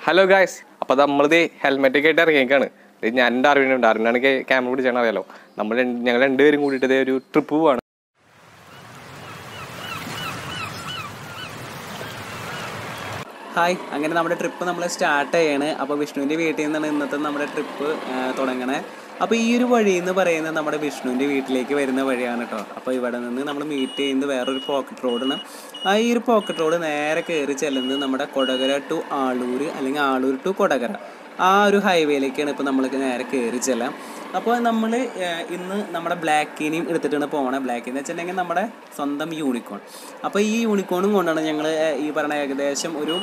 hello guys അപ്പോൾ നമ്മളിത് helmet ഒക്കെ ആയിട്ട് ഇറങ്ങിയേക്കാണ് ഇത് ഞാൻ എൻ്റെ അറിവിനുണ്ട് അറിവിനാണെങ്കിൽ ക്യാമറ പിടിച്ചാണ് അറിയാലോ നമ്മൾ രണ്ട്- ഞങ്ങൾ രണ്ടുപേരും കൂടിയിട്ട് ദേ ഒരു ട്രിപ്പ് പോവാണ് ഹായ് അങ്ങനെ നമ്മുടെ ട്രിപ്പ് നമ്മൾ സ്റ്റാർട്ട് ചെയ്യാണ് അപ്പോൾ വിഷ്ണുവിൻ്റെ വീട്ടിൽ നിന്നാണ് ഇന്നത്തെ നമ്മുടെ ട്രിപ്പ് തുടങ്ങണേ അപ്പോൾ ഈ ഒരു വഴി എന്ന് പറയുന്നത് നമ്മുടെ വിഷ്ണുവിൻ്റെ വീട്ടിലേക്ക് വരുന്ന വഴിയാണ് കേട്ടോ അപ്പോൾ ഇവിടെ നിന്ന് നമ്മൾ മീറ്റ് ചെയ്യുന്നത് വേറൊരു പോക്കറ്റ് റോഡാണ് ആ ഈ ഒരു പോക്കറ്റ് റോഡ് നേരെ കയറി ചെല്ലുന്നത് നമ്മുടെ കൊടകര ടു ആളൂർ അല്ലെങ്കിൽ ആളൂർ ടു കൊടകര ആ ഒരു ഹൈവേയിലേക്കാണ് ഇപ്പോൾ നമ്മൾക്ക് നേരെ കയറി ചെല്ലാം അപ്പോൾ നമ്മൾ ഇന്ന് നമ്മുടെ ബ്ലാക്കിനെയും എടുത്തിട്ടാണ് പോകണത് ബ്ലാക്ക് എന്ന് വെച്ചിട്ടുണ്ടെങ്കിൽ നമ്മുടെ സ്വന്തം യൂണിക്കോൺ അപ്പോൾ ഈ യൂണിക്കോണും കൊണ്ടാണ് ഞങ്ങൾ ഈ പറഞ്ഞ ഏകദേശം ഒരു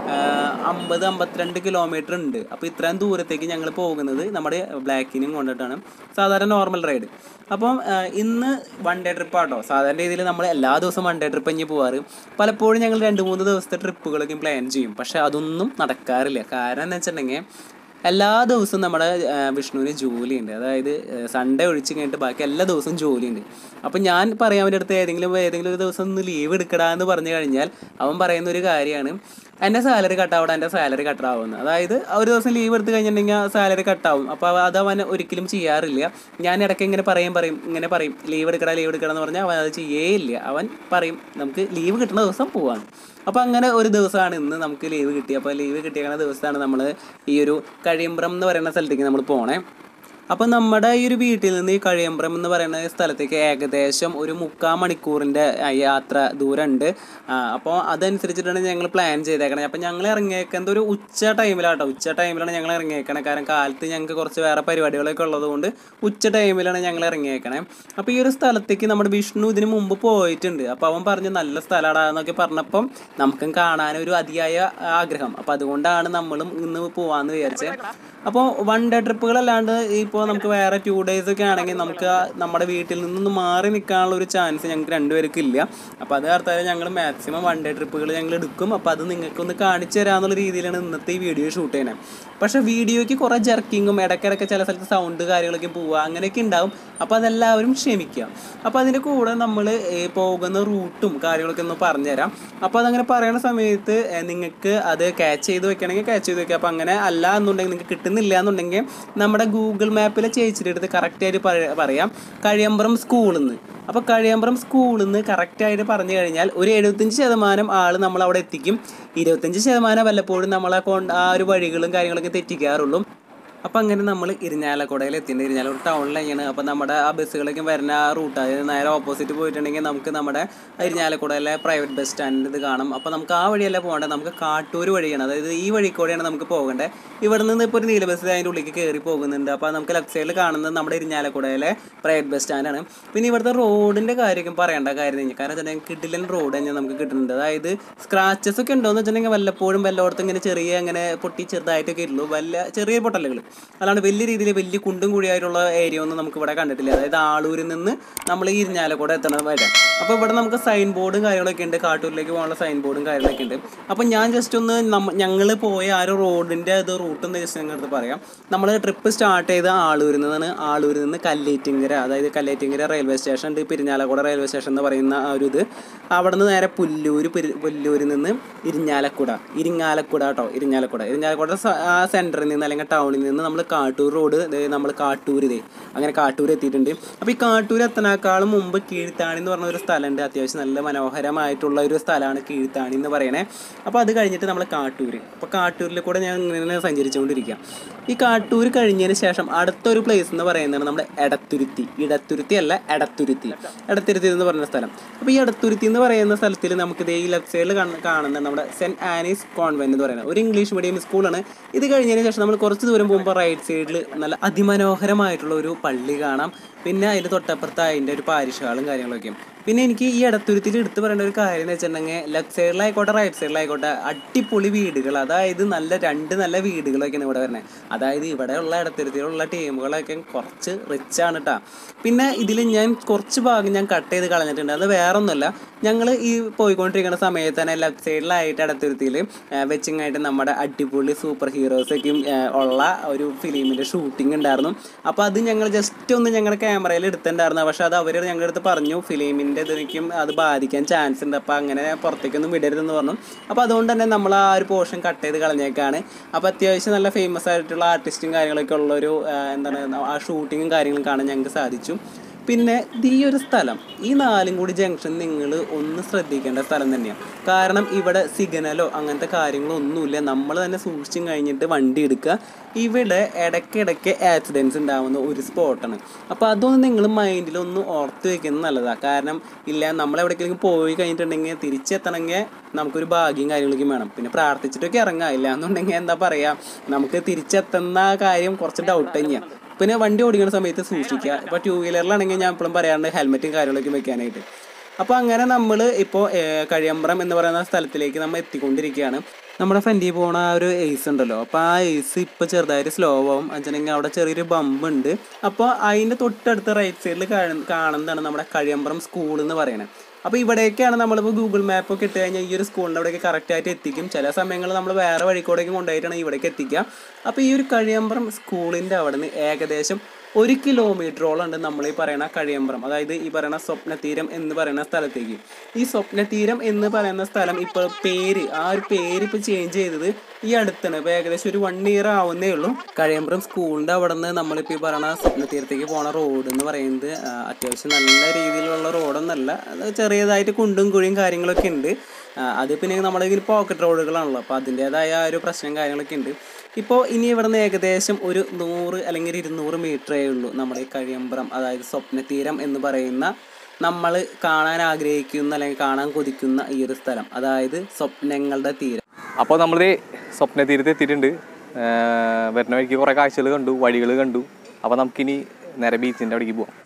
അമ്പത് അമ്പത്തിരണ്ട് കിലോമീറ്റർ ഉണ്ട് അപ്പോൾ ഇത്രയും ദൂരത്തേക്ക് ഞങ്ങൾ പോകുന്നത് നമ്മുടെ ബ്ലാക്കിനെയും കൊണ്ടിട്ടാണ് സാധാരണ നോർമൽ റൈഡ് അപ്പം ആ, ഇന്ന് വൺ ഡേ ട്രിപ്പ് ആട്ടോ സാധാരണ രീതിയിൽ നമ്മൾ എല്ലാ ദിവസവും വൺ ഡേ ട്രിപ്പ് കഴിഞ്ഞ് പോവാറ് പലപ്പോഴും ഞങ്ങൾ രണ്ട് മൂന്ന് ദിവസത്തെ ട്രിപ്പുകളൊക്കെ പ്ലാൻ ചെയ്യും പക്ഷേ അതൊന്നും നടക്കാറില്ല കാരണം എന്ന് വെച്ചിട്ടുണ്ടെങ്കിൽ എല്ലാ ദിവസവും നമ്മുടെ ആ, വിഷ്ണുവിന് ജോലിയുണ്ട് അതായത് സൺഡേ ഒഴിച്ച് കഴിഞ്ഞിട്ട് ബാക്കി എല്ലാ ദിവസവും ജോലിയുണ്ട് അപ്പം ഞാൻ പറയാൻ വേണ്ടി അടുത്ത് ഏതെങ്കിലും ഏതെങ്കിലും ഒരു ദിവസം ഒന്ന് ലീവ് എടുക്കടാ എന്ന് പറഞ്ഞു കഴിഞ്ഞാൽ അവൻ പറയുന്ന ഒരു കാര്യമാണ് എൻ്റെ സാലറി കട്ടാവണം എൻ്റെ സാലറി കട്ടാവുമെന്ന് അതായത് ഒരു ദിവസം ലീവ് എടുത്ത് കഴിഞ്ഞിട്ടുണ്ടെങ്കിൽ സാലറി കട്ടാവും അപ്പോൾ അത് അവൻ ഒരിക്കലും ചെയ്യാറില്ല ഞാൻ ഇടയ്ക്ക് ഇങ്ങനെ പറയും പറയും ഇങ്ങനെ പറയും ലീവ് എടുക്കടാ ലീവ് എടുക്കണം എന്ന് പറഞ്ഞാൽ അവൻ അത് ചെയ്യേയില്ല അവൻ പറയും നമുക്ക് ലീവ് കിട്ടുന്ന ദിവസം പോവാണ് അപ്പോൾ അങ്ങനെ ഒരു ദിവസമാണ് ഇന്ന് നമുക്ക് ലീവ് കിട്ടി അപ്പോൾ ലീവ് കിട്ടിയ ദിവസമാണ് നമ്മൾ ഈ ഒരു കഴിയമ്പ്രം എന്ന് പറയുന്ന സ്ഥലത്തേക്ക് നമ്മൾ പോണേ അപ്പോൾ നമ്മുടെ ഈ ഒരു വീട്ടിൽ നിന്ന് ഈ കഴിയമ്പ്രം എന്ന് പറയുന്ന സ്ഥലത്തേക്ക് ഏകദേശം ഒരു മുക്കാൽ മണിക്കൂറിൻ്റെ യാത്ര ദൂരമുണ്ട് അപ്പോൾ അതനുസരിച്ചിട്ടാണ് ഞങ്ങൾ പ്ലാൻ ചെയ്തേക്കണത് അപ്പോൾ ഞങ്ങൾ ഇറങ്ങിയേക്കുന്നത് ഒരു ഉച്ച ടൈമിലാട്ടോ ഉച്ച ടൈമിലാണ് ഞങ്ങൾ ഇറങ്ങിയേക്കണത് കാരണം കാലത്ത് ഞങ്ങൾക്ക് കുറച്ച് വേറെ പരിപാടികളൊക്കെ ഉള്ളതുകൊണ്ട് ഉച്ച ടൈമിലാണ് ഞങ്ങൾ ഇറങ്ങിയേക്കണേ അപ്പോൾ ഈ ഒരു സ്ഥലത്തേക്ക് നമ്മുടെ വിഷ്ണു ഇതിന് മുമ്പ് പോയിട്ടുണ്ട് അപ്പോൾ അവൻ പറഞ്ഞു നല്ല സ്ഥലമാടാ എന്നൊക്കെ പറഞ്ഞപ്പം നമുക്കും കാണാൻ ഒരു അതിയായ ആഗ്രഹം അപ്പോൾ അതുകൊണ്ടാണ് നമ്മളും ഇന്ന് പോവാന്ന് വിചാരിച്ചത് അപ്പോൾ വൺ ഡേ ട്രിപ്പുകളല്ലാണ്ട് ഇപ്പോൾ നമുക്ക് വേറെ ടു ഡേയ്സ് ഒക്കെ ആണെങ്കിൽ നമുക്ക് ആ നമ്മുടെ വീട്ടിൽ നിന്നൊന്ന് മാറി നിൽക്കാനുള്ള ഒരു ചാൻസ് ഞങ്ങൾക്ക് രണ്ടുപേർക്കും ഇല്ല അപ്പോൾ അത് കാരണം ഞങ്ങൾ മാക്സിമം വൺ ഡേ ട്രിപ്പുകൾ ഞങ്ങൾ എടുക്കും അപ്പോൾ അത് നിങ്ങൾക്കൊന്ന് കാണിച്ചു തരാമെന്നുള്ള രീതിയിലാണ് ഇന്നത്തെ ഈ വീഡിയോ ഷൂട്ട് ചെയ്യുന്നത് പക്ഷേ വീഡിയോയ്ക്ക് കുറേ ജർക്കിങ്ങും ഇടയ്ക്കിടയ്ക്ക് ചില സ്ഥലത്ത് സൗണ്ട് കാര്യങ്ങളൊക്കെ പോവുക അങ്ങനെയൊക്കെ ഉണ്ടാവും അപ്പോൾ അതെല്ലാവരും ക്ഷമിക്കുക അപ്പോൾ അതിൻ്റെ കൂടെ നമ്മൾ പോകുന്ന റൂട്ടും കാര്യങ്ങളൊക്കെ ഒന്ന് പറഞ്ഞുതരാം അപ്പോൾ അതങ്ങനെ പറയുന്ന സമയത്ത് ഏ, നിങ്ങൾക്ക് അത് ക്യാച്ച് ചെയ്ത് വെക്കണമെങ്കിൽ ക്യാച്ച് ചെയ്ത് വെക്കുക അപ്പോൾ അങ്ങനെ അല്ല എന്നുണ്ടെങ്കിൽ നിങ്ങൾക്ക് കിട്ടുന്നില്ല എന്നുണ്ടെങ്കിൽ നമ്മുടെ ഗൂഗിൾ മാപ്പിലെ ചേച്ചിയുടെ അടുത്ത് കറക്റ്റായിട്ട് പറയാം കഴിയമ്പുറം സ്കൂളിൽ നിന്ന് അപ്പോൾ കഴിയമ്പുറം സ്കൂളിൽ നിന്ന് കറക്റ്റായിട്ട് പറഞ്ഞു കഴിഞ്ഞാൽ ഒരു എഴുപത്തഞ്ച് ശതമാനം ആൾ നമ്മൾ അവിടെ എത്തിക്കും ഇരുപത്തഞ്ച് ശതമാനം വല്ലപ്പോഴും നമ്മളെ കൊണ്ട് ആ ഒരു വഴികളും കാര്യങ്ങളൊക്കെ തെറ്റിക്കാറുള്ളൂ അപ്പോൾ അങ്ങനെ നമ്മൾ ഇരിഞ്ഞാലക്കുടയിൽ എത്തിയിട്ടുണ്ട് ഇരിഞ്ഞാലക്കുട ടൗണിലാണ് അപ്പോൾ നമ്മുടെ ആ ബസ്സുകളൊക്കെ വരുന്ന ആ റൂട്ട് അതായത് നേരെ ഓപ്പോസിറ്റ് പോയിട്ടുണ്ടെങ്കിൽ നമുക്ക് നമ്മുടെ ഇരിഞ്ഞാലക്കുടയിലെ പ്രൈവറ്റ് ബസ് സ്റ്റാൻഡിൽ ഇത് കാണാം അപ്പോൾ നമുക്ക് ആ വഴിയല്ല പോകേണ്ടത് നമുക്ക് കാട്ടൂർ വഴിയാണ് അതായത് ഈ വഴി കൂടെയാണ് നമുക്ക് പോകേണ്ടത് ഇവിടെ നിന്ന് ഇപ്പോൾ ഒരു നീല ബസ് അതിൻ്റെ ഉള്ളിലേക്ക് കയറി പോകുന്നുണ്ട് അപ്പോൾ നമുക്ക് ലെഫ്റ്റ് സൈഡിൽ കാണുന്നത് നമ്മുടെ ഇരിഞ്ഞാലക്കുടയിലെ പ്രൈവറ്റ് ബസ് സ്റ്റാൻഡാണ് പിന്നെ ഇവിടുത്തെ റോഡിൻ്റെ കാര്യം പറയേണ്ട കാര്യം കഴിഞ്ഞാൽ കാരണം വെച്ചിട്ടുണ്ടെങ്കിൽ കിഡിലൻ റോഡ് തന്നെ നമുക്ക് കിട്ടുന്നുണ്ട് അതായത് സ്ക്രാച്ചസ് ഒക്കെ ഉണ്ടോയെന്ന് വെച്ചിട്ടുണ്ടെങ്കിൽ വല്ലപ്പോഴും വല്ലയിടത്തും ഇങ്ങനെ ചെറിയ അങ്ങനെ പൊട്ടി ചെറുതായിട്ടൊക്കെ ഉള്ളൂ വല്ല ചെറിയ പൊട്ടലുകൾ അല്ലാണ്ട് വലിയ രീതിയിൽ വലിയ കുണ്ടും കുഴിയായിട്ടുള്ള ഏരിയ ഒന്നും നമുക്ക് ഇവിടെ കണ്ടിട്ടില്ല അതായത് ആളൂരിൽ നിന്ന് നമ്മൾ ഈ ഇരിഞ്ഞാലക്കൂടെ എത്തണത് വരെ അപ്പോൾ ഇവിടെ നമുക്ക് സൈൻ ബോർഡും കാര്യങ്ങളൊക്കെ ഉണ്ട് കാട്ടൂരിലേക്ക് പോകാനുള്ള സൈൻ ബോർഡും കാര്യങ്ങളൊക്കെ ഉണ്ട് അപ്പോൾ ഞാൻ ജസ്റ്റ് ഒന്ന് നമ്മ ഞങ്ങൾ പോയ ആ ഒരു റോഡിൻ്റെ അത് റൂട്ട് ഒന്ന് ജസ്റ്റ് നിങ്ങളുടെ പറയാം നമ്മൾ ട്രിപ്പ് സ്റ്റാർട്ട് ചെയ്ത് ആളൂരിൽ നിന്നാണ് ആളൂരിൽ നിന്ന് കല്ലേറ്റിങ്കര അതായത് കല്ലേറ്റിങ്കര റെയിൽവേ സ്റ്റേഷൻ ഉണ്ട് പെരിഞ്ഞാലക്കുട റെയിൽവേ സ്റ്റേഷൻ എന്ന് പറയുന്ന ആ ഒരു ഇത് അവിടെ നിന്ന് നേരെ പുല്ലൂര് പെരി- പുല്ലൂരിൽ നിന്ന് ഇരിഞ്ഞാലക്കുട ഇരിങ്ങാലക്കുട കേട്ടോ ഇരിഞ്ഞാലക്കുട ഇരിഞ്ഞാലക്കുട സ- ആ സെൻറ്ററിൽ നിന്ന് അല്ലെങ്കിൽ ടൗണിൽ നിന്ന് നമ്മൾ കാട്ടൂർ റോഡ് നമ്മൾ കാട്ടൂർ ഇതേ അങ്ങനെ കാട്ടൂർ എത്തിയിട്ടുണ്ട് അപ്പോൾ ഈ കാട്ടൂർ എത്തണേക്കാളും മുമ്പ് കീഴ്ത്താണി എന്ന് പറഞ്ഞ ഒരു സ്ഥലമുണ്ട് അത്യാവശ്യം നല്ല മനോഹരമായിട്ടുള്ള ഒരു സ്ഥലമാണ് കീഴ്ത്താണി എന്ന് പറയണേ അപ്പോൾ അത് കഴിഞ്ഞിട്ട് നമ്മൾ കാട്ടൂർ അപ്പോൾ കാട്ടൂരിൽ കൂടെ ഞാൻ ഇങ്ങനെ സഞ്ചരിച്ചുകൊണ്ടിരിക്കുക ഈ കാട്ടൂർ കഴിഞ്ഞതിന് ശേഷം അടുത്തൊരു പ്ലേസ് എന്ന് പറയുന്നത് നമ്മുടെ എടത്തുരുത്തി ഇടത്തുരുത്തി അല്ല എടത്തുരുത്തി എടത്തുരുത്തി എന്ന് പറയുന്ന സ്ഥലം അപ്പോൾ ഈ എടത്തുരുത്തി എന്ന് പറയുന്ന സ്ഥലത്തിൽ നമുക്ക് ഇതേ ഈ ലെഫ്റ്റ് സൈഡിൽ കാണുന്ന നമ്മുടെ സെൻറ്റ് ആനീസ് കോൺവെന്റ് എന്ന് പറയുന്നത് ഒരു ഇംഗ്ലീഷ് മീഡിയം സ്കൂളാണ് ഇത് കഴിഞ്ഞതിന് ശേഷം നമ്മൾ കുറച്ച് ദൂരം പോകുമ്പോൾ റൈറ്റ് സൈഡിൽ നല്ല അതിമനോഹരമായിട്ടുള്ള ഒരു പള്ളി കാണാം പിന്നെ അതിൻ്റെ തൊട്ടപ്പുറത്ത് അതിൻ്റെ ഒരു പാരിഷാളും കാര്യങ്ങളൊക്കെയും പിന്നെ എനിക്ക് ഈ ഇടത്തുരുത്തിൽ എടുത്തു പറയേണ്ട ഒരു കാര്യം എന്ന് വെച്ചിട്ടുണ്ടെങ്കിൽ ലെഫ്റ്റ് സൈഡിലായിക്കോട്ടെ റൈറ്റ് സൈഡിലായിക്കോട്ടെ അടിപൊളി വീടുകൾ അതായത് നല്ല രണ്ട് നല്ല വീടുകളൊക്കെയാണ് ഇവിടെ വരുന്നത് അതായത് ഇവിടെയുള്ള ഇടത്തുരുത്തിലുള്ള ടീമുകളൊക്കെ കുറച്ച് റിച്ച് ആണ് കേട്ടോ പിന്നെ ഇതിൽ ഞാൻ കുറച്ച് ഭാഗം ഞാൻ കട്ട് ചെയ്ത് കളഞ്ഞിട്ടുണ്ട് അത് വേറെ ഒന്നുമല്ല ഞങ്ങൾ ഈ പോയിക്കൊണ്ടിരിക്കുന്ന സമയത്ത് തന്നെ ലെഫ്റ്റ് സൈഡിലായിട്ട് ഇടത്തുരുത്തിയിൽ വെച്ചിങ്ങായിട്ട് നമ്മുടെ അടിപൊളി സൂപ്പർ ഹീറോസൊക്കെയും ഉള്ള ഒരു ഫിലിമിൻ്റെ ഷൂട്ടിംഗ് ഉണ്ടായിരുന്നു അപ്പോൾ അത് ഞങ്ങൾ ജസ്റ്റ് ഒന്ന് ഞങ്ങളുടെ ക്യാമറയിൽ എടുത്തിട്ടുണ്ടായിരുന്നു പക്ഷെ അത് അവർ ഞങ്ങളുടെ അടുത്ത് പറഞ്ഞു ഫിലിമിൻ്റെ ഹെൽത്തിൻ്റെ ഇതിലേക്കും അത് ബാധിക്കാൻ ചാൻസ് ഉണ്ട് അപ്പോൾ അങ്ങനെ പുറത്തേക്കൊന്നും വിടരുതെന്ന് പറഞ്ഞു അപ്പോൾ അതുകൊണ്ട് തന്നെ നമ്മൾ ആ ഒരു പോർഷൻ കട്ട് ചെയ്ത് കളഞ്ഞേക്കാണ് അപ്പോൾ അത്യാവശ്യം നല്ല ഫേമസ് ആയിട്ടുള്ള ആർട്ടിസ്റ്റും കാര്യങ്ങളൊക്കെ ഉള്ളൊരു ആ, എന്താണ് ആ ഷൂട്ടിങ്ങും കാര്യങ്ങളും കാണാൻ ഞങ്ങൾക്ക് സാധിച്ചു പിന്നെ ഇത് ഈ ഒരു സ്ഥലം ഈ നാലും കൂടി ജംഗ്ഷൻ നിങ്ങൾ ഒന്ന് ശ്രദ്ധിക്കേണ്ട സ്ഥലം തന്നെയാണ് കാരണം ഇവിടെ സിഗ്നലോ അങ്ങനത്തെ കാര്യങ്ങളോ ഒന്നുമില്ല നമ്മൾ തന്നെ സൂക്ഷിച്ചും കഴിഞ്ഞിട്ട് വണ്ടി എടുക്കുക ഇവിടെ ഇടയ്ക്കിടയ്ക്ക് ആക്സിഡൻസ് ഉണ്ടാവുന്ന ഒരു സ്പോട്ടാണ് അപ്പോൾ അതൊന്ന് നിങ്ങൾ മൈൻഡിൽ ഒന്ന് ഓർത്ത് വെക്കുന്നത് നല്ലതാണ് കാരണം ഇല്ല നമ്മൾ എവിടേക്കെങ്കിലും പോയി കഴിഞ്ഞിട്ടുണ്ടെങ്കിൽ തിരിച്ചെത്തണമെങ്കിൽ നമുക്കൊരു ഭാഗ്യം കാര്യങ്ങളൊക്കെ വേണം പിന്നെ പ്രാർത്ഥിച്ചിട്ടൊക്കെ ഇറങ്ങാം ഇല്ല എന്നുണ്ടെങ്കിൽ എന്താ പറയുക നമുക്ക് തിരിച്ചെത്തുന്ന കാര്യം കുറച്ച് ഡൗട്ട് തന്നെയാണ് പിന്നെ വണ്ടി ഓടിക്കുന്ന സമയത്ത് സൂക്ഷിക്കുക ഇപ്പോൾ ടൂ വീലറിലാണെങ്കിൽ ഞാൻ എപ്പോഴും പറയാറുണ്ട് ഹെൽമെറ്റും കാര്യങ്ങളൊക്കെ വെക്കാനായിട്ട് അപ്പോൾ അങ്ങനെ നമ്മൾ ഇപ്പോൾ കഴിയമ്പ്രം എന്ന് പറയുന്ന സ്ഥലത്തിലേക്ക് നമ്മൾ എത്തിക്കൊണ്ടിരിക്കുകയാണ് നമ്മുടെ ഫ്രണ്ടിൽ പോണ ആ ഒരു എയ്സ് ഉണ്ടല്ലോ അപ്പോൾ ആ എയ്സ് ഇപ്പോൾ ചെറുതായിട്ട് സ്ലോ ആവും വെച്ചിട്ടുണ്ടെങ്കിൽ അവിടെ ചെറിയൊരു ബമ്പ് ഉണ്ട് അപ്പോൾ അതിൻ്റെ തൊട്ടടുത്ത് റൈറ്റ് സൈഡിൽ കാണുന്നതാണ് നമ്മുടെ കഴിയമ്പ്രം സ്കൂൾ എന്ന് പറയുന്നത് അപ്പോൾ ഇവിടേക്കാണ് നമ്മളിപ്പോൾ ഗൂഗിൾ മാപ്പ് ഒക്കെ ഇട്ട് കഴിഞ്ഞാൽ ഈ ഒരു സ്കൂളിൻ്റെ അവിടേക്ക് കറക്റ്റായിട്ട് എത്തിക്കും ചില സമയങ്ങളിൽ നമ്മൾ വേറെ വഴിക്കൂടേക്ക് കൊണ്ടുപോയിട്ടാണ് ഇവിടേക്ക് എത്തിക്കുക അപ്പോൾ ഈ ഒരു കഴിയമ്പ്രം സ്കൂളിൻ്റെ അവിടെ നിന്ന് ഏകദേശം ഒരു കിലോമീറ്ററോളം ഉണ്ട് നമ്മൾ ഈ പറയുന്ന കഴിയമ്പ്രം അതായത് ഈ പറയുന്ന സ്വപ്നതീരം എന്ന് പറയുന്ന സ്ഥലത്തേക്ക് ഈ സ്വപ്നതീരം എന്ന് പറയുന്ന സ്ഥലം ഇപ്പോൾ പേര് ആ ഒരു പേര് ഇപ്പോൾ ചേഞ്ച് ചെയ്തത് ഈ അടുത്താണ് ഇപ്പോൾ ഏകദേശം ഒരു വൺ ഇയർ ആവുന്നേ ഉള്ളൂ കഴിയമ്പ്രം സ്കൂളിൻ്റെ അവിടെ നിന്ന് നമ്മളിപ്പോൾ ഈ പറയുന്ന സ്വപ്നതീരത്തേക്ക് പോണ റോഡ് എന്ന് പറയുന്നത് ആ, അത്യാവശ്യം നല്ല രീതിയിലുള്ള റോഡൊന്നല്ല അത് ചെറിയതായിട്ട് കുണ്ടും കുഴിയും കാര്യങ്ങളൊക്കെ ഉണ്ട് ആ, അത് പിന്നെ നമ്മുടെ ഇതിൽ പോക്കറ്റ് റോഡുകളാണല്ലോ അപ്പോൾ അതിൻ്റേതായ ആ ഒരു പ്രശ്നം കാര്യങ്ങളൊക്കെ ഉണ്ട് ഇപ്പോൾ ഇനി ഇവിടെ നിന്ന് ഏകദേശം ഒരു നൂറ് അല്ലെങ്കിൽ ഒരു ഇരുന്നൂറ് മീറ്ററേ ഉള്ളൂ നമ്മുടെ ഈ കഴിയമ്പ്രം അതായത് സ്വപ്നതീരം എന്ന് പറയുന്ന നമ്മൾ കാണാൻ ആഗ്രഹിക്കുന്ന അല്ലെങ്കിൽ കാണാൻ കൊതിക്കുന്ന ഈ ഒരു സ്ഥലം അതായത് സ്വപ്നങ്ങളുടെ തീരം അപ്പോൾ നമ്മൾ സ്വപ്ന തീരത്ത് എത്തിയിട്ടുണ്ട് ആഹ് വരുന്ന വഴിക്ക് കുറേ കാഴ്ചകൾ കണ്ടു വഴികൾ കണ്ടു അപ്പോൾ നമുക്കിനി നേരെ ബീച്ചിൻ്റെ അവിടേക്ക് പോവാം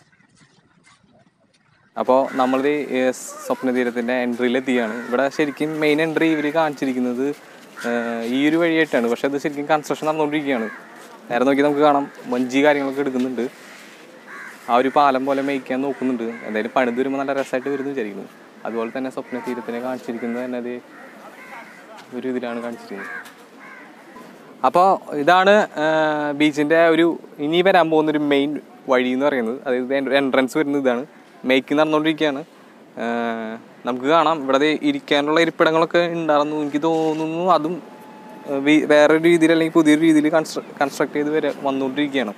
അപ്പോൾ നമ്മളിത് സ്വപ്ന തീരത്തിൻ്റെ എൻട്രിയിൽ എത്തിയാണ് ഇവിടെ ശരിക്കും മെയിൻ എൻട്രി ഇവർ കാണിച്ചിരിക്കുന്നത് ആഹ് ഈ ഒരു വഴിയായിട്ടാണ് പക്ഷേ അത് ശരിക്കും കൺസ്ട്രക്ഷൻ നടന്നുകൊണ്ടിരിക്കുകയാണ് നേരെ നോക്കി നമുക്ക് കാണാം വഞ്ചി കാര്യങ്ങളൊക്കെ എടുക്കുന്നുണ്ട് ആ ഒരു പാലം പോലെ മേയ്ക്കാൻ നോക്കുന്നുണ്ട് എന്തായാലും പണിത് വരുമ്പോൾ നല്ല രസമായിട്ട് വരുന്നു വിചാരിക്കുന്നു അതുപോലെ തന്നെ സ്വപ്ന തീരത്തിനെ കാണിച്ചിരിക്കുന്നത് തന്നെ അത് ഒരു ഇതിലാണ് കാണിച്ചിരിക്കുന്നത് അപ്പോൾ ഇതാണ് ബീച്ചിൻ്റെ ഒരു ഇനി വരാൻ പോകുന്ന ഒരു മെയിൻ വഴി എന്ന് പറയുന്നത് അതായത് എൻട്രൻസ് വരുന്നത് ഇതാണ് മേക്ക് നടന്നുകൊണ്ടിരിക്കുകയാണ് ആ, നമുക്ക് കാണാം ഇവിടെ ദേ ഇരിക്കാനുള്ള ഇരിപ്പിടങ്ങളൊക്കെ ഉണ്ടായിരുന്നു എനിക്ക് തോന്നുന്നു അതും ആ, വി- വേറൊരു രീതിയിൽ അല്ലെങ്കിൽ പുതിയൊരു രീതിയിൽ കൺസ്ട്ര കൺസ്ട്രക്ട് ചെയ്ത് വരെ വന്നുകൊണ്ടിരിക്കുകയാണ്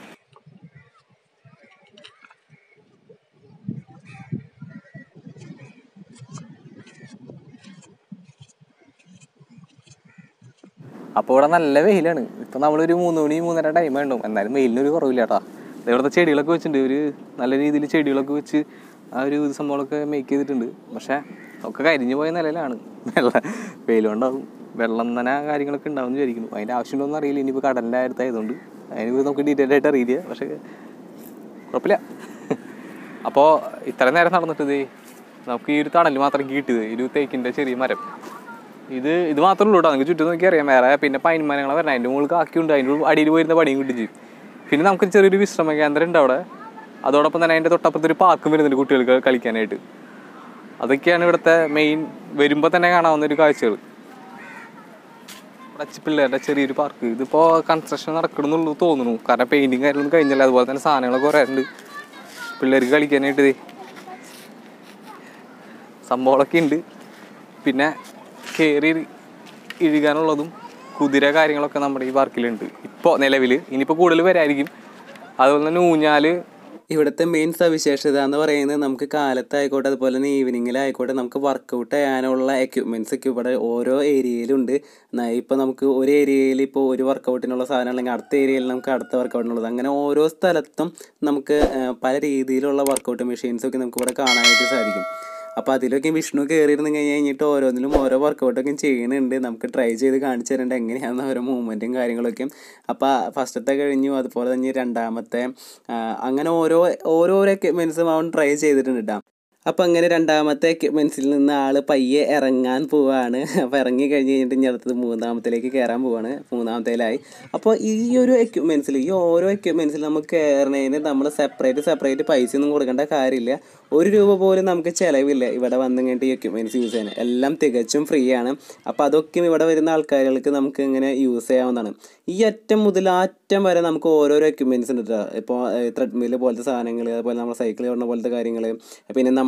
അപ്പോൾ ഇവിടെ നല്ല വെയിലാണ് ഇപ്പം നമ്മളൊരു മൂന്ന് മണി മൂന്നര ടൈം ഉണ്ടാവും എന്നാലും വെയിലിനൊരു കുറവില്ല കേട്ടോ ദേ ഇവിടുത്തെ ചെടികളൊക്കെ വെച്ചിട്ടുണ്ട് ഒരു നല്ല രീതിയിൽ ചെടികളൊക്കെ വെച്ച് ആ ഒരു ഇത് സംഭവങ്ങളൊക്കെ മേക്ക് ചെയ്തിട്ടുണ്ട് പക്ഷേ ഒക്കെ കരിഞ്ഞു പോയ നിലയിലാണ് വെള്ളം വെയിലുണ്ടാവും വെള്ളം നന കാര്യങ്ങളൊക്കെ ഉണ്ടാവും എന്ന് വിചാരിക്കുന്നു അതിൻ്റെ ആവശ്യമുണ്ടോയെന്ന് അറിയില്ല ഇനിയിപ്പോൾ കടലിൻ്റെ അടുത്തായതുകൊണ്ട് അതിന് നമുക്ക് ഡീറ്റെയിൽ ആയിട്ട് അറിയില്ല പക്ഷേ കുഴപ്പമില്ല അപ്പോൾ ഇത്ര നേരം നടന്നിട്ട് ഇതേ നമുക്ക് ഈ ഒരു തണൽ മാത്രം കിട്ടിയത് ഈ ഒരു തേക്കിൻ്റെ ചെറിയ മരം ഇത് ഇത് മാത്രമേ ഉള്ളൂ കേട്ടോ നിങ്ങൾക്ക് ചുറ്റും നോക്കി അറിയാം വേറെ പിന്നെ പൈൻ മരങ്ങളെ വരണം അതിൻ്റെ മുകളിൽ കാക്കിയുണ്ട് അതിൻ്റെ അടിയിൽ പോയിരുന്ന പണിയും കിട്ടും ചെയ്യും പിന്നെ നമുക്ക് ചെറിയൊരു വിശ്രമ കേന്ദ്രം ഉണ്ട് അവിടെ അതോടൊപ്പം തന്നെ അതിൻ്റെ തൊട്ടപ്പുറത്ത് ഒരു പാർക്കും വരുന്നുണ്ട് കുട്ടികൾക്ക് കളിക്കാനായിട്ട് അതൊക്കെയാണ് ഇവിടുത്തെ മെയിൻ വരുമ്പോൾ തന്നെ കാണാവുന്ന ഒരു കാഴ്ചകൾ ഇവിടെ ചി- പിള്ളേരുടെ ചെറിയൊരു പാർക്ക് ഇതിപ്പോൾ കൺസ്ട്രക്ഷൻ നടക്കണമെന്നുള്ളൂ തോന്നുന്നു കാരണം പെയിൻറ്റിങ് കാര്യങ്ങളൊന്നും കഴിഞ്ഞില്ല അതുപോലെ തന്നെ സാധനങ്ങളൊക്കെ കുറേ ഉണ്ട് പിള്ളേർക്ക് കളിക്കാനായിട്ട് ദേ സംഭവങ്ങളൊക്കെ ഉണ്ട് പിന്നെ കയറി ഇഴുകാനുള്ളതും കുതിര കാര്യങ്ങളൊക്കെ നമ്മുടെ ഈ പാർക്കിലുണ്ട് ഇപ്പോൾ നിലവിൽ ഇനിയിപ്പോൾ കൂടുതൽ വരായിരിക്കും അതുപോലെ തന്നെ ഊഞ്ഞാല് ഇവിടുത്തെ മെയിൻ സവിശേഷത എന്ന് പറയുന്നത് നമുക്ക് കാലത്തായിക്കോട്ടെ അതുപോലെ തന്നെ ഈവനിങ്ങിലായിക്കോട്ടെ നമുക്ക് വർക്കൗട്ട് ചെയ്യാനുള്ള എക്യുപ്മെൻറ്റ്സ് ഒക്കെ ഇവിടെ ഓരോ ഏരിയയിലുണ്ട് ഇപ്പോൾ നമുക്ക് ഒരു ഏരിയയിൽ ഇപ്പോൾ ഒരു വർക്കൗട്ടിനുള്ള സാധനം അല്ലെങ്കിൽ അടുത്ത ഏരിയയിൽ നമുക്ക് അടുത്ത വർക്കൗട്ടിനുള്ളത് അങ്ങനെ ഓരോ സ്ഥലത്തും നമുക്ക് ആ, പല രീതിയിലുള്ള വർക്കൗട്ട് മെഷീൻസ് ഒക്കെ നമുക്ക് ഇവിടെ കാണാനായിട്ട് സാധിക്കും അപ്പോൾ അതിലൊക്കെ വിഷ്ണു കയറിയിരുന്ന് കഴിഞ്ഞ് കഴിഞ്ഞിട്ട് ഓരോന്നിലും ഓരോ വർക്കൗട്ടൊക്കെ ചെയ്യുന്നുണ്ട് നമുക്ക് ട്രൈ ചെയ്ത് കാണിച്ചു തരേണ്ട എങ്ങനെയാണെന്ന് ഓരോ മൂവ്മെൻറ്റും കാര്യങ്ങളൊക്കെ അപ്പോൾ ഫസ്റ്റത്തെ കഴിഞ്ഞു അതുപോലെ തന്നെ രണ്ടാമത്തെ ആ, അങ്ങനെ ഓരോ ഓരോരോ എക്യുപ്മെൻസും അവൻ ട്രൈ ചെയ്തിട്ടുണ്ട് കേട്ടോ അപ്പോൾ അങ്ങനെ രണ്ടാമത്തെ എക്യുപ്മെൻസിൽ നിന്ന് ആൾ പയ്യെ ഇറങ്ങാൻ പോവാണ് അപ്പോൾ ഇറങ്ങി കഴിഞ്ഞ് കഴിഞ്ഞിട്ട് ഇനി അടുത്തത് മൂന്നാമത്തിലേക്ക് കയറാൻ പോവാണ് മൂന്നാമത്തേലായി അപ്പോൾ ഈ ഒരു എക്യുപ്മെൻസിൽ ഈ ഓരോ എക്യുപ്മെൻസിൽ നമുക്ക് കയറുന്നതിന് നമ്മൾ സെപ്പറേറ്റ് സെപ്പറേറ്റ് പൈസ ഒന്നും കൊടുക്കേണ്ട കാര്യമില്ല ഒരു രൂപ പോലും നമുക്ക് ചിലവില്ല ഇവിടെ വന്നു കഴിഞ്ഞിട്ട് ഈ എക്യുപ്മെൻറ്റ്സ് യൂസ് ചെയ്യാൻ എല്ലാം തികച്ചും ഫ്രീ ആണ് അപ്പോൾ അതൊക്കെ ഇവിടെ വരുന്ന ആൾക്കാരുകൾക്ക് നമുക്ക് ഇങ്ങനെ യൂസ് ചെയ്യാവുന്നതാണ് ഈ അറ്റം മുതൽ ആ അറ്റം വരെ നമുക്ക് ഓരോരോ എക്യുപ്മെൻറ്റ്സ് ഉണ്ട് കേട്ടോ ഇപ്പോൾ ത്രെഡ്മിൽ പോലത്തെ സാധനങ്ങൾ അതുപോലെ നമ്മൾ സൈക്കിൾ ഓടുന്ന പോലത്തെ കാര്യങ്ങൾ പിന്നെ നമ്മൾ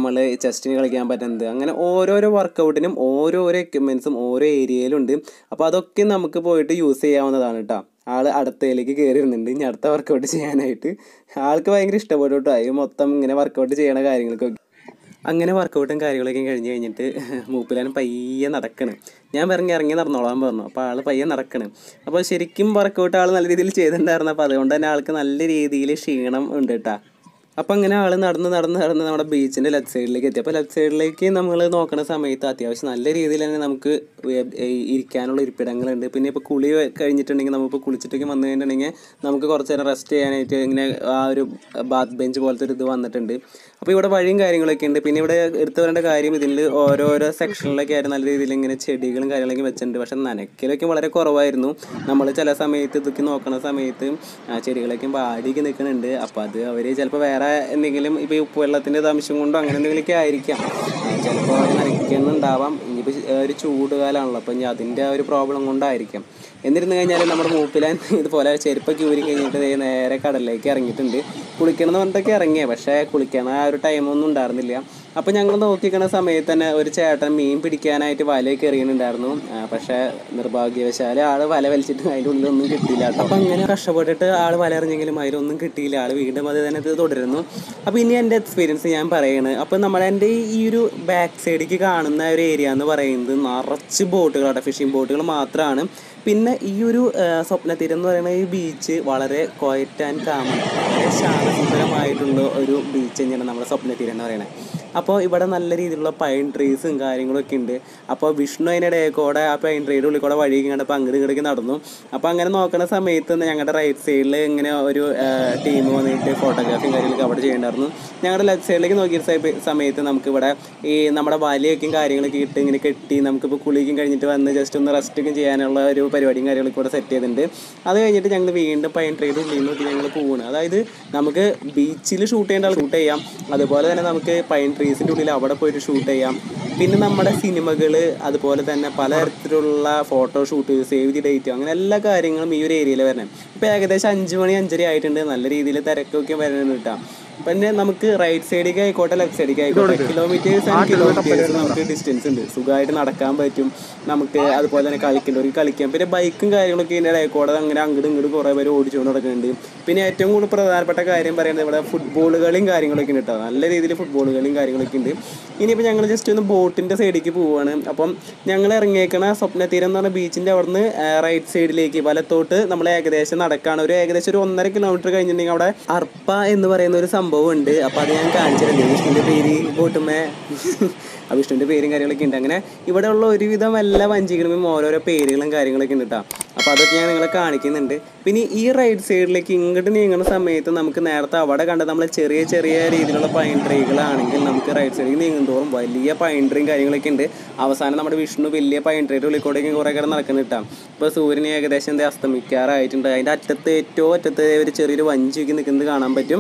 നമ്മൾ ചെസ്റ്റിന് കളിക്കാൻ പറ്റുന്നത് അങ്ങനെ ഓരോരോ വർക്കൗട്ടിനും ഓരോരോ എക്യുപ്മെൻസും ഓരോ ഏരിയയിലുണ്ട് അപ്പോൾ അതൊക്കെ നമുക്ക് പോയിട്ട് യൂസ് ചെയ്യാവുന്നതാണ് കേട്ടോ ആൾ അടുത്തയിലേക്ക് കയറി ഇരുന്നുണ്ട് ഇനി അടുത്ത വർക്കൗട്ട് ചെയ്യാനായിട്ട് ആൾക്ക് ഭയങ്കര ഇഷ്ടപ്പെട്ടു കേട്ടോ ഈ മൊത്തം ഇങ്ങനെ വർക്കൗട്ട് ചെയ്യണ കാര്യങ്ങൾക്കൊക്കെ അങ്ങനെ വർക്കൗട്ടും കാര്യങ്ങളൊക്കെ കഴിഞ്ഞ് കഴിഞ്ഞിട്ട് മൂപ്പിലാൻ പയ്യെ നടക്കണ് ഞാൻ ഇറങ്ങി ഇറങ്ങി നടന്നോളാൻ പറഞ്ഞു അപ്പോൾ ആൾ പയ്യെ നടക്കണ് അപ്പോൾ ശരിക്കും വർക്കൗട്ട് ആൾ നല്ല രീതിയിൽ ചെയ്തിട്ടുണ്ടായിരുന്നു അപ്പോൾ അതുകൊണ്ട് തന്നെ ആൾക്ക് നല്ല രീതിയിൽ ക്ഷീണം ഉണ്ട് കേട്ടോ അപ്പോൾ അങ്ങനെ ആൾ നടന്ന് നടന്ന് നടന്ന് നമ്മുടെ ബീച്ചിൻ്റെ ലെഫ്റ്റ് സൈഡിലേക്ക് എത്തി അപ്പോൾ ലെഫ്റ്റ് സൈഡിലേക്ക് നമ്മൾ നോക്കുന്ന സമയത്ത് അത്യാവശ്യം നല്ല രീതിയിൽ തന്നെ നമുക്ക് വേ- ഈ ഇരിക്കാനുള്ള ഇരിപ്പിടങ്ങളുണ്ട് പിന്നെ ഇപ്പോൾ കുളി കഴിഞ്ഞിട്ടുണ്ടെങ്കിൽ നമ്മളിപ്പോൾ കുളിച്ചിട്ടൊക്കെ വന്നു കഴിഞ്ഞിട്ടുണ്ടെങ്കിൽ നമുക്ക് കുറച്ച് നേരം റെസ്റ്റ് ചെയ്യാനായിട്ട് ഇങ്ങനെ ആ ഒരു ബാത്ത് ബെഞ്ച് പോലത്തെ ഒരു ഇത് വന്നിട്ടുണ്ട് അപ്പോൾ ഇവിടെ വഴിയും കാര്യങ്ങളൊക്കെ ഉണ്ട് പിന്നെ ഇവിടെ എടുത്തു വരേണ്ട കാര്യം ഇതിൽ ഓരോരോ സെക്ഷനിലൊക്കെ ആയിട്ട് നല്ല രീതിയിൽ ഇങ്ങനെ ചെടികളും കാര്യങ്ങളൊക്കെ വെച്ചിട്ടുണ്ട് പക്ഷെ നനയ്ക്കലൊക്കെ വളരെ കുറവായിരുന്നു നമ്മൾ ചില സമയത്ത് ഇതൊക്കെ നോക്കുന്ന സമയത്ത് ആ ചെടികളൊക്കെ വാടിയൊക്കെ നിൽക്കുന്നുണ്ട് അപ്പോൾ അത് അവർ ചിലപ്പോൾ വേറെ എന്തെങ്കിലും ഇപ്പോൾ ഈ ഉപ്പുവെള്ളത്തിൻ്റെ അംശം കൊണ്ടോ അങ്ങനെ എന്തെങ്കിലുമൊക്കെ ആയിരിക്കാം ചിലപ്പോൾ അവർ നനയ്ക്കുന്നുണ്ടാവാം ഇനിയിപ്പോൾ ഒരു ചൂട് കാലമാണല്ലോ അപ്പോൾ ഇനി അതിൻ്റെ ആ ഒരു പ്രോബ്ലം കൊണ്ടായിരിക്കാം എന്നിരുന്നു കഴിഞ്ഞാൽ നമ്മുടെ മൂപ്പിലാൻ ഇതുപോലെ ചെരുപ്പൊക്കെ ഊരി കഴിഞ്ഞിട്ട് ദേ നേരെ കടലിലേക്ക് ഇറങ്ങിയിട്ടുണ്ട് കുളിക്കണം എന്ന് പറഞ്ഞിട്ടൊക്കെ ഇറങ്ങിയ പക്ഷേ കുളിക്കണ ആ ഒരു ടൈമൊന്നും ഉണ്ടായിരുന്നില്ല അപ്പോൾ ഞങ്ങൾ നോക്കിക്കണ സമയത്ത് തന്നെ ഒരു ചേട്ടൻ മീൻ പിടിക്കാനായിട്ട് വലയൊക്കെ എറിയുന്നുണ്ടായിരുന്നു ആ, പക്ഷേ നിർഭാഗ്യവശാൽ ആൾ വല വലിച്ചിട്ട് അതിൻ്റെ ഉള്ളിലൊന്നും കിട്ടിയില്ല കേട്ടോ അപ്പോൾ അങ്ങനെ കഷ്ടപ്പെട്ടിട്ട് ആൾ വല എറിഞ്ഞെങ്കിലും അതിലൊന്നും കിട്ടിയില്ല ആൾ വീണ്ടും അത് തന്നെ ഇത് തുടരുന്നു അപ്പോൾ ഇനി എൻ്റെ എക്സ്പീരിയൻസ് ഞാൻ പറയുന്നത് അപ്പോൾ നമ്മുടെ എൻ്റെ ഈ ഒരു ബാക്ക് സൈഡിലേക്ക് കാണുന്ന ഒരു ഏരിയ എന്ന് പറയുന്നത് നിറച്ച് ബോട്ടുകളാണ് ഫിഷിംഗ് ബോട്ടുകൾ മാത്രമാണ് പിന്നെ ഈ ഒരു ആ, സ്വപ്നതീരം എന്ന് പറയുന്ന ഈ ബീച്ച് വളരെ ക്വയറ്റ് ആൻഡ് കാമൺ വളരെ ശാന്തസുന്ദരമായിട്ടുള്ള ഒരു ബീച്ച് തന്നെയാണ് നമ്മുടെ സ്വപ്നതീരം എന്ന് പറയുന്നത് അപ്പോൾ ഇവിടെ നല്ല രീതിയിലുള്ള പൈൻ ട്രീസും കാര്യങ്ങളൊക്കെ ഉണ്ട് അപ്പോൾ വിഷ്ണു അതിനിടെ കൂടെ ആ പൈൻ ട്രീയുടെ ഉള്ളിൽ കൂടെ വഴി കണ്ടപ്പോൾ അങ്ങോട്ട് ഇങ്ങോട്ടേക്ക് നടന്നു അപ്പോൾ അങ്ങനെ നോക്കുന്ന സമയത്ത് തന്നെ ഞങ്ങളുടെ റൈറ്റ് സൈഡിൽ ഇങ്ങനെ ഒരു ടീം വന്നിട്ട് ഫോട്ടോഗ്രാഫിയും കാര്യങ്ങളൊക്കെ അവിടെ ചെയ്യണ്ടായിരുന്നു ഞങ്ങളുടെ ലെഫ്റ്റ് സൈഡിലേക്ക് നോക്കിയ സമയ- സമയത്ത് നമുക്കിവിടെ ഈ നമ്മുടെ വലിയൊക്കെയും കാര്യങ്ങളൊക്കെ ഇട്ട് ഇങ്ങനെ കെട്ടി നമുക്കിപ്പോൾ കുളിക്കും കഴിഞ്ഞിട്ട് വന്ന് ജസ്റ്റ് ഒന്ന് റെസ്റ്റൊക്കെ ചെയ്യാനുള്ള ഒരു പരിപാടിയും കാര്യങ്ങളൊക്കെ ഇവിടെ സെറ്റ് ചെയ്തിട്ടുണ്ട് അത് കഴിഞ്ഞിട്ട് ഞങ്ങൾ വീണ്ടും പൈൻ ട്രീയുടെ ഉള്ളിൽ നോക്കി ഞങ്ങൾ പോവുകയാണ് അതായത് നമുക്ക് ബീച്ചിൽ ഷൂട്ട് ചെയ്യേണ്ട ഷൂട്ട് ചെയ്യാം അതുപോലെ തന്നെ നമുക്ക് പൈൻ ട്രീസിൻ്റെ ഉള്ളിൽ അവിടെ പോയിട്ട് ഷൂട്ട് ചെയ്യാം പിന്നെ നമ്മുടെ സിനിമകൾ അതുപോലെ തന്നെ പലതരത്തിലുള്ള photo shoot save the date അങ്ങനെ എല്ലാ കാര്യങ്ങളും ഈ ഒരു ഏരിയയിൽ വരണം ഇപ്പോൾ ഏകദേശം അഞ്ച് മണി അഞ്ചര ആയിട്ടുണ്ട് നല്ല രീതിയിൽ തിരക്കൊക്കെ വരുന്നുണ്ട് കേട്ടോ പിന്നെ നമുക്ക് റൈറ്റ് സൈഡിലേക്ക് ആയിക്കോട്ടെ ലെഫ്റ്റ് സൈഡിലേക്ക് ആയിക്കോട്ടെ കിലോമീറ്റേഴ്സ് ആൻഡ് കിലോമീറ്റേഴ്സ് നമുക്ക് ഡിസ്റ്റൻസ് ഉണ്ട് സുഖമായിട്ട് നടക്കാൻ പറ്റും നമുക്ക് അതുപോലെ തന്നെ കളിക്കേണ്ടവർക്ക് കളിക്കാം പിന്നെ ബൈക്കും കാര്യങ്ങളൊക്കെ ഇതിൻ്റെ ഇടയിൽ കൂടെ അങ്ങനെ അങ്ങോട്ടും ഇങ്ങോട്ടും കുറേ പേര് ഓടിച്ചുകൊണ്ട് നടക്കുന്നുണ്ട് പിന്നെ ഏറ്റവും കൂടുതൽ പ്രധാനപ്പെട്ട കാര്യം പറയുന്നത് ഇവിടെ ഫുട്ബോൾ കളിയും കാര്യങ്ങളൊക്കെ ഉണ്ട് കേട്ടോ നല്ല രീതിയിൽ ഫുട്ബോൾ കളിയും കാര്യങ്ങളൊക്കെ ഉണ്ട് ഇനിയിപ്പോൾ ഞങ്ങൾ ജസ്റ്റ് ഒന്ന് ബോട്ടിൻ്റെ സൈഡിലേക്ക് പോവുകയാണ് അപ്പം ഞങ്ങൾ ഇറങ്ങിയേക്കണ സ്വപ്നതീരം എന്ന് പറഞ്ഞ ബീച്ചിൻ്റെ അവിടുന്ന് റൈറ്റ് സൈഡിലേക്ക് വലത്തോട്ട് നമ്മൾ ഏകദേശം നടക്കാണ് ഒരു ഏകദേശം ഒരു ഒന്നര കിലോമീറ്റർ കഴിഞ്ഞിട്ടുണ്ടെങ്കിൽ അവിടെ അർപ്പ എന്ന് പറയുന്ന ഒരു സംഭവം ഉണ്ട് അപ്പോൾ അത് ഞാൻ കാണിച്ചിട്ടുണ്ട് വിഷ്ണുവിൻ്റെ പേര് ബോട്ടുമേ ആ വിഷ്ണുവിൻ്റെ പേരും കാര്യങ്ങളൊക്കെ ഉണ്ട് അങ്ങനെ ഇവിടെ ഉള്ള ഒരുവിധം എല്ലാ വഞ്ചികളും ഓരോരോ പേരുകളും കാര്യങ്ങളൊക്കെ ഉണ്ട് കേട്ടോ അപ്പോൾ അതൊക്കെ ഞാൻ നിങ്ങളെ കാണിക്കുന്നുണ്ട് പിന്നെ ഈ റൈറ്റ് സൈഡിലേക്ക് ഇങ്ങോട്ട് നീങ്ങുന്ന സമയത്ത് നമുക്ക് നേരത്തെ അവിടെ കണ്ട നമ്മൾ ചെറിയ ചെറിയ രീതിയിലുള്ള പൈൻ ട്രീകളാണെങ്കിൽ നമുക്ക് റൈറ്റ് സൈഡിലേക്ക് നീങ്ങുന്തോറും വലിയ പൈൻ ട്രീയും കാര്യങ്ങളൊക്കെ ഉണ്ട് അവസാനം നമ്മുടെ വിഷ്ണു വലിയ പൈൻ ട്രീയുടെ ഉള്ളിൽ കൂടെ കുറേ കിടന്ന് നടക്കുന്ന കിട്ടാം ഇപ്പോൾ സൂര്യന് ഏകദേശം എന്താ അസ്തമിക്കാറായിട്ടുണ്ട് അതിൻ്റെ അറ്റത്ത് ഏറ്റവും അറ്റത്ത് ഒരു ചെറിയൊരു വഞ്ചിയൊക്കെ നിൽക്കുന്നത് കാണാൻ പറ്റും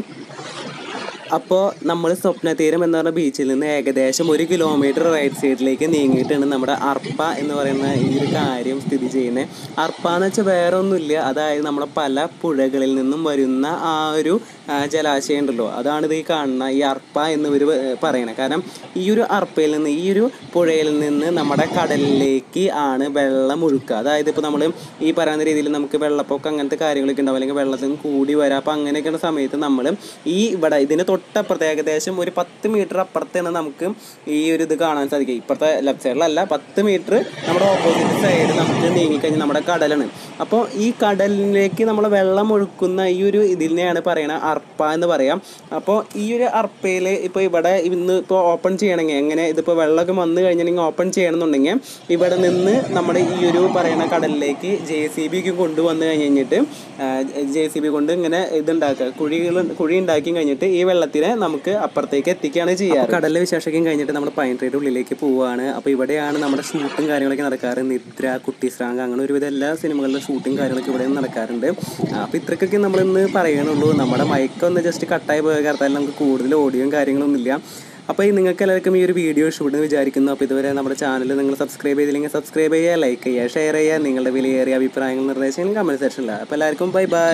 അപ്പോൾ നമ്മൾ സ്വപ്നതീരം എന്ന് പറഞ്ഞ ബീച്ചിൽ നിന്ന് ഏകദേശം ഒരു കിലോമീറ്റർ റൈറ്റ് സൈഡിലേക്ക് നീങ്ങിയിട്ടാണ് നമ്മുടെ അർപ്പ എന്ന് പറയുന്ന ഈ ഒരു കാര്യം സ്ഥിതി ചെയ്യുന്നത് അർപ്പ എന്ന് വെച്ചാൽ വേറെ ഒന്നുമില്ല അതായത് നമ്മുടെ പല പുഴകളിൽ നിന്നും വരുന്ന ആ ഒരു ആ, ജലാശയം ഉണ്ടല്ലോ അതാണ് ഇത് ഈ കാണുന്ന ഈ അർപ്പ എന്ന് ഇവർ പറയണത് കാരണം ഈ ഒരു അർപ്പയിൽ നിന്ന് ഈ ഒരു പുഴയിൽ നിന്ന് നമ്മുടെ കടലിലേക്ക് ആണ് വെള്ളം ഒഴുക്കുക അതായത് ഇപ്പോൾ നമ്മൾ ഈ പറയുന്ന രീതിയിൽ നമുക്ക് വെള്ളപ്പൊക്കം അങ്ങനത്തെ കാര്യങ്ങളൊക്കെ ഉണ്ടാവും അല്ലെങ്കിൽ വെള്ളത്തിന് കൂടി വരാം അപ്പോൾ അങ്ങനെയൊക്കെയുള്ള സമയത്ത് നമ്മൾ ഈ ഇവിടെ ഇതിന് തൊട്ടപ്പുറത്ത് ഏകദേശം ഒരു പത്ത് മീറ്റർ അപ്പുറത്താണ് നമുക്ക് ഈ ഒരു ഇത് കാണാൻ സാധിക്കുക ഇപ്പുറത്തെ ലെഫ്റ്റ് സൈഡിലല്ല പത്ത് മീറ്റർ നമ്മുടെ ഓപ്പോസിറ്റ് സൈഡ് നമുക്ക് നീങ്ങിക്കഴിഞ്ഞാൽ നമ്മുടെ കടലാണ് അപ്പോൾ ഈ കടലിലേക്ക് നമ്മൾ വെള്ളം ഒഴുക്കുന്ന ഈ ഒരു ഇതിനെയാണ് പറയണത് അർപ്പ എന്ന് പറയാം അപ്പോൾ ഈ ഒരു അർപ്പയിൽ ഇപ്പോൾ ഇവിടെ ഇന്ന് ഇപ്പോൾ ഓപ്പൺ ചെയ്യണമെങ്കിൽ എങ്ങനെ ഇതിപ്പോൾ വെള്ളമൊക്കെ വന്നു കഴിഞ്ഞിട്ടുണ്ടെങ്കിൽ ഓപ്പൺ ചെയ്യണമെന്നുണ്ടെങ്കിൽ ഇവിടെ നിന്ന് നമ്മുടെ ഈ ഒരു പറയുന്ന കടലിലേക്ക് ജെ സി ബി ഒക്കെ കൊണ്ടുവന്ന് കഴിഞ്ഞ് കഴിഞ്ഞിട്ട് ജെ സി ബി കൊണ്ട് ഇങ്ങനെ ഇതുണ്ടാക്കുക കുഴികൾ കുഴി ഉണ്ടാക്കി കഴിഞ്ഞിട്ട് ഈ വെള്ളത്തിനെ നമുക്ക് അപ്പുറത്തേക്ക് എത്തിക്കുകയാണ് ചെയ്യുക കടലിലെ വിശേഷം കഴിഞ്ഞിട്ട് നമ്മൾ പൈൻ ട്രീയുടെ ഉള്ളിലേക്ക് പോവുകയാണ് അപ്പോൾ ഇവിടെയാണ് നമ്മുടെ ഷൂട്ടും കാര്യങ്ങളൊക്കെ നടക്കാറ് നിദ്ര കുട്ടി സ്രാങ്ക് അങ്ങനെ ഒരുവിധം എല്ലാ സിനിമകളിലെ ഷൂട്ടും കാര്യങ്ങളൊക്കെ ഇവിടെ നടക്കാറുണ്ട് അപ്പോൾ ഇത്രയ്ക്കൊക്കെ നമ്മൾ ഇന്ന് പറയണുള്ളൂ നമ്മുടെ മയക്കൊന്ന് ജസ്റ്റ് കട്ടായി പോയ കാരണത്താൽ നമുക്ക് കൂടുതൽ ഓഡിയോയും കാര്യങ്ങളൊന്നും ഇല്ല അപ്പോൾ ഈ നിങ്ങൾക്ക് എല്ലാവർക്കും ഈ ഒരു വീഡിയോ ഇഷ്ടപ്പെടുന്നു വിചാരിക്കുന്നു അപ്പോൾ ഇതുവരെ നമ്മുടെ ചാനൽ നിങ്ങൾ സബ്സ്ക്രൈബ് ചെയ്തില്ലെങ്കിൽ സബ്സ്ക്രൈബ് ചെയ്യുക ലൈക്ക് ചെയ്യുക ഷെയർ ചെയ്യുക നിങ്ങളുടെ വിലയേറിയ അഭിപ്രായങ്ങൾ നിർദ്ദേശങ്ങൾ കമൻറ്റ് സെക്ഷനിലാണ് അപ്പോൾ എല്ലാവർക്കും ബൈ ബൈ